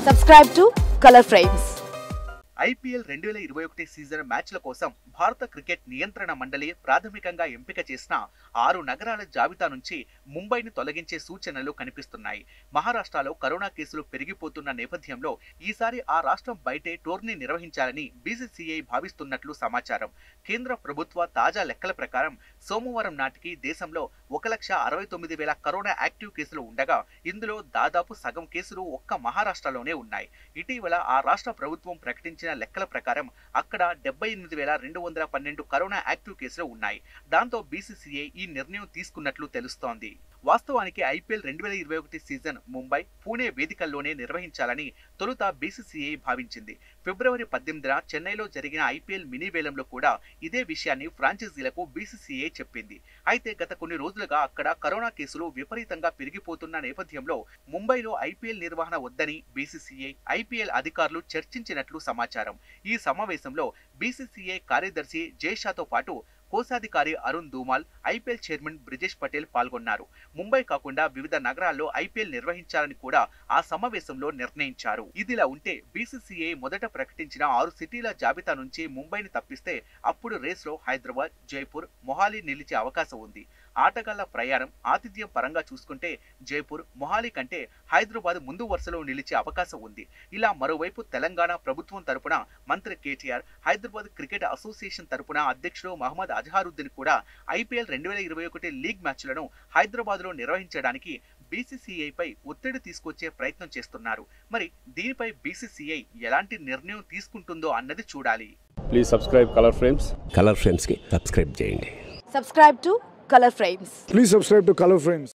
Subscribe to Color Frames. IPL రెండు వేల ఇరవై ఒకటి సీజన్ మ్యాచ్ల కోసం భారత క్రికెట్ నియంత్రణ మండలి ప్రాథమికంగా ఎంపిక చేసిన ఆరు నగరాల జాబితా నుంచి ముంబైని తొలగించే సూచనలు కనిపిస్తున్నాయి మహారాష్ట్రలో కరోనా కేసులు పెరిగిపోతున్న నేపథ్యంలో ఈసారి ఆ రాష్ట్రం బయటే టోర్నీ నిర్వహించాలని బీసీసీఐ భావిస్తున్నట్లు సమాచారం కేంద్ర ప్రభుత్వ తాజా లెక్కల ప్రకారం సోమవారం నాటికి దేశంలో ఒక లక్ష అరవై తొమ్మిది వేల కరోనా యాక్టివ్ కేసులు ఉండగా ఇందులో దాదాపు సగం కేసులు ఒక్క మహారాష్ట్రలోనే ఉన్నాయి ఇటీవల ఆ రాష్ట్ర ప్రభుత్వం ప్రకటించిన లెక్కల ప్రకారం అక్కడ డెబ్బై ఎనిమిది వేల రెండు వందల పన్నెండు కరోనా యాక్టివ్ కేసులు ఉన్నాయి దాంతో బీసీసీఐ ఈ నిర్ణయం తీసుకున్నట్లు తెలుస్తోంది వాస్తవానికి ఐపీఎల్ రెండు వేల ఇరవై ఒకటి సీజన్ ముంబై పూణే వేదికల్లోనే నిర్వహించాలని తొలుత బీసీసీఐ భావించింది ఫిబ్రవరి పద్దెనిమిదిన చెన్నైలో జరిగిన ఐపీఎల్ మినీ వేలంలో కూడా ఇదే విషయాన్ని ఫ్రాంచైజీలకు బీసీసీఐ చెప్పింది అయితే గత కొన్ని రోజులుగా అక్కడ కరోనా కేసులు విపరీతంగా పెరిగిపోతున్న నేపథ్యంలో ముంబైలో ఐపీఎల్ నిర్వహణ వద్దని బీసీసీఐ ఐపీఎల్ అధికారులు చర్చించినట్లు సమాచారం ఈ సమావేశంలో బీసీసీఐ కార్యదర్శి జైషాతో పాటు కోశాధికారి అరుణ్ ధూమాల్ ఐపీఎల్ చైర్మన్ బ్రిజేష్ పటేల్ పాల్గొన్నారు ముంబై కాకుండా వివిధ నగరాల్లో ఐపీఎల్ నిర్వహించాలని కూడా ఆ సమావేశంలో నిర్ణయించారు ఇదిలా ఉంటే బీసీసీఐ మొదట ప్రకటించిన ఆరు సిటీల జాబితా నుంచి ముంబైని తప్పిస్తే అప్పుడు రేస్లో హైదరాబాద్ జైపూర్ మొహాలీ నిలిచే అవకాశం ఉంది ఆటగాళ్ల ప్రయాణం ఆతిథ్యం పరంగా చూసుకుంటే జైపూర్ మొహాలీ కంటే హైదరాబాద్ ముందు వరుసలో నిలిచే అవకాశం ఉంది ఇలా మరోవైపు తెలంగాణ ప్రభుత్వం తరపున మంత్రి కేటీఆర్ హైదరాబాద్ క్రికెట్ అసోసియేషన్ తరపున అధ్యక్షుడు మహమ్మద్ అజహారుద్దీన్ కూడా ఐపీఎల్ రెండు వేల ఇరవై ఒకటి లీగ్ మ్యాచ్లను హైదరాబాద్లో నిర్వహించడానికి బీసీసీఐపై ఒత్తిడి తీసుకొచ్చే ప్రయత్నం చేస్తున్నారు మరి దీనిపై బీసీసీఐ ఎలాంటి నిర్ణయం తీసుకుంటుందో అన్నది చూడాలి please subscribe Color Frames Color ఫ్రేమ్స్కి సబ్స్క్రైబ్ చేయండి Subscribe to Color Frames. Please subscribe to Color Frames.